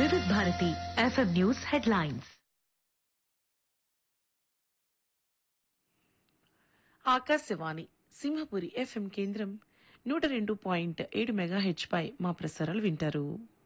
వివిధ Bharati FM news headlines Akashvani Simhapuri FM కేంద్రం నూట రెండు పాయింట్ ఏడు మెగా పై మా ప్రసారాలు వింటారు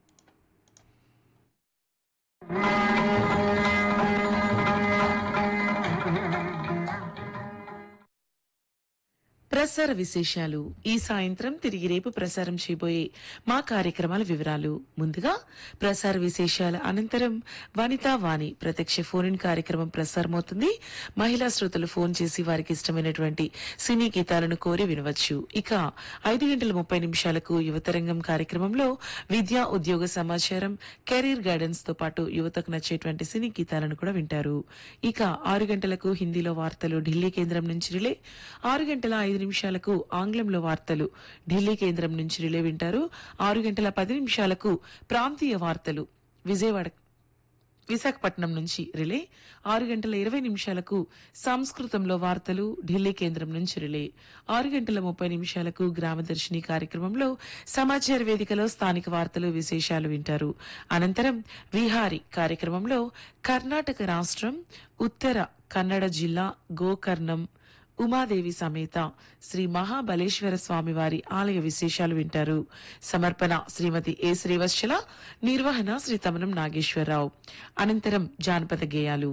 ప్రసార విశేషాలు ఈ సాయంత్రం తిరిగి రేపు ప్రసారం చేయబోయే మా కార్యక్రమాల వివరాలు ముందుగా ప్రసార విశేషాల అనంతరం వనితా వాణి ప్రత్యక్ష ఫోన్ ఇన్ కార్యక్రమం ప్రసారమవుతుంది మహిళా శ్రోతలు ఫోన్ చేసి వారికి ఇష్టమైనటువంటి సినీ గీతాలను కోరి వినవచ్చు ఇక ఐదు గంటల ముప్పై నిమిషాలకు యువతరంగం కార్యక్రమంలో విద్యా ఉద్యోగ సమాచారం కెరీర్ గైడెన్స్ తో పాటు యువతకు నచ్చేటువంటి సినీ గీతాలను కూడా వింటారు ఇక ఆరు గంటలకు హిందీలో వార్తలు ఢిల్లీ కేంద్రం నుంచి రిలే ఆరు గంటల ఐదు నిమిషాలకు ఆంగ్లంలో వార్తలు ఢిల్లీ కేంద్రం నుంచి రిలే వింటారు ఆరు గంటల పది నిమిషాలకు ప్రాంతీయ వార్తలు విజయవాడ విశాఖపట్నం నుంచి రిలే ఆరు గంటల ఇరవై నిమిషాలకు సంస్కృతంలో వార్తలు ఢిల్లీ కేంద్రం నుంచి రిలే ఆరు గంటల ముప్పై నిమిషాలకు గ్రామదర్శిని కార్యక్రమంలో సమాచార వేదికలో స్థానిక వార్తలు విశేషాలు వింటారు అనంతరం విహారీ కార్యక్రమంలో కర్ణాటక రాష్ట్రం ఉత్తర కన్నడ జిల్లా గోకర్ణం ఉమాదేవి సమేత శ్రీ మహాబలేశ్వర స్వామివారి ఆలయ విశేషాలు వింటారు సమర్పణ శ్రీమతి ఏ శ్రీవత్సల నిర్వహణ శ్రీ తమనం నాగేశ్వరరావు అనంతరం జానపద గేయాలు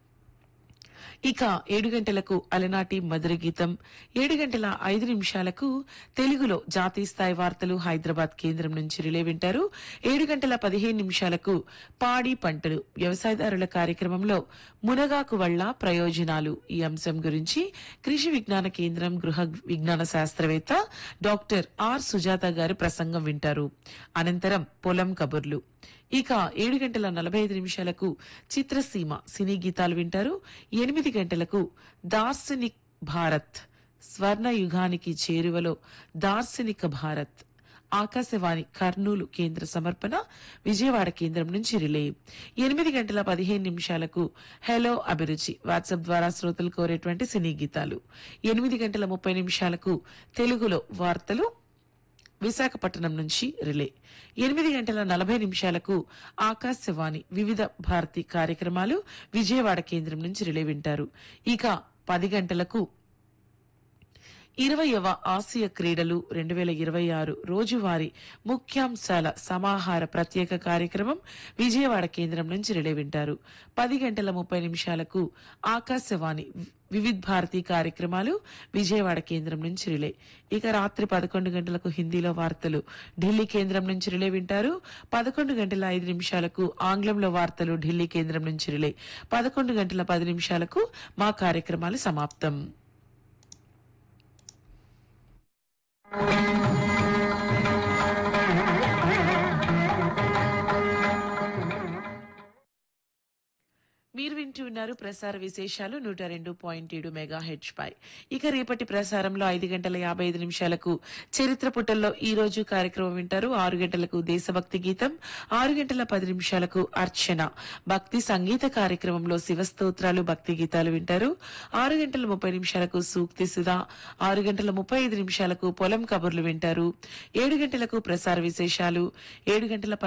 ఇక ఏడు గంటలకు అలనాటి మధుర గీతం ఏడు గంటల ఐదు నిమిషాలకు తెలుగులో జాతీయ స్థాయి వార్తలు హైదరాబాద్ కేంద్రం నుంచి రిలే వింటారు ఏడు గంటల పదిహేను నిమిషాలకు పాడి పంటలు వ్యవసాయదారుల కార్యక్రమంలో మునగాకు వల్ల ప్రయోజనాలు ఈ అంశం గురించి కృషి విజ్ఞాన కేంద్రం గృహ విజ్ఞాన శాస్త్రవేత్త డాక్టర్ ఆర్ సుజాత గారి ప్రసంగం వింటారు అనంతరం పొలం కబుర్లు ఇక ఏడు గంటల నలభై ఐదు నిమిషాలకు చిత్రసీమ సినీ గీతాలు వింటారు ఎనిమిది గంటలకు దార్శనిక్ భారత్ స్వర్ణ యుగానికి చేరువలో దార్శనిక భారత్ ఆకాశవాణి కర్నూలు కేంద్ర సమర్పణ విజయవాడ కేంద్రం నుంచి రిలే ఎనిమిది గంటల పదిహేను నిమిషాలకు హలో అభిరుచి వాట్సాప్ ద్వారా శ్రోతలు కోరేటువంటి సినీ గీతాలు ఎనిమిది గంటల ముప్పై నిమిషాలకు తెలుగులో వార్తలు విశాఖపట్నం నుంచి రిలే ఎనిమిది గంటల నలభై నిమిషాలకు ఆకాశవాణి వివిధ భారతి కార్యక్రమాలు విజయవాడ కేంద్రం నుంచి రిలే వింటారు ఇక పది గంటలకు ఇరవయవ ఆసియా క్రీడలు రెండు వేల ఇరవై ఆరు రోజువారీ ముఖ్యాంశాల సమాహార ప్రత్యేక కార్యక్రమం విజయవాడ కేంద్రం నుంచి రిలే వింటారు పది గంటల ముప్పై నిమిషాలకు ఆకాశవాణి వివిధ్ భారతి కార్యక్రమాలు విజయవాడ కేంద్రం నుంచి రిలే ఇక రాత్రి పదకొండు గంటలకు హిందీలో వార్తలు ఢిల్లీ కేంద్రం నుంచి రిలే వింటారు పదకొండు గంటల ఐదు నిమిషాలకు ఆంగ్లంలో వార్తలు ఢిల్లీ కేంద్రం నుంచి రిలే పదకొండు గంటల పది నిమిషాలకు మా కార్యక్రమాలు సమాప్తం మీరు వింటూ ఉన్నారు ప్రసార విశేషాలు నూట రెండు పాయింట్ ఏడు మెగా హెచ్ పై ఇక రేపటి ప్రసారంలో ఐదు గంటల యాభై ఐదు నిమిషాలకు చరిత్ర పుటల్లో ఈ రోజు కార్యక్రమం వింటారు ఆరు గంటలకు దేశభక్తి గీతం ఆరు గంటల పది నిమిషాలకు అర్చన భక్తి సంగీత కార్యక్రమంలో శివస్తోత్రాలు భక్తి గీతాలు వింటారు ఆరు గంటల ముప్పై నిమిషాలకు సూక్తి సుధా ఆరు గంటల ముప్పై ఐదు నిమిషాలకు పొలం కబుర్లు వింటారు ఏడు గంటలకు ప్రసార విశేషాలు ఏడు గంటల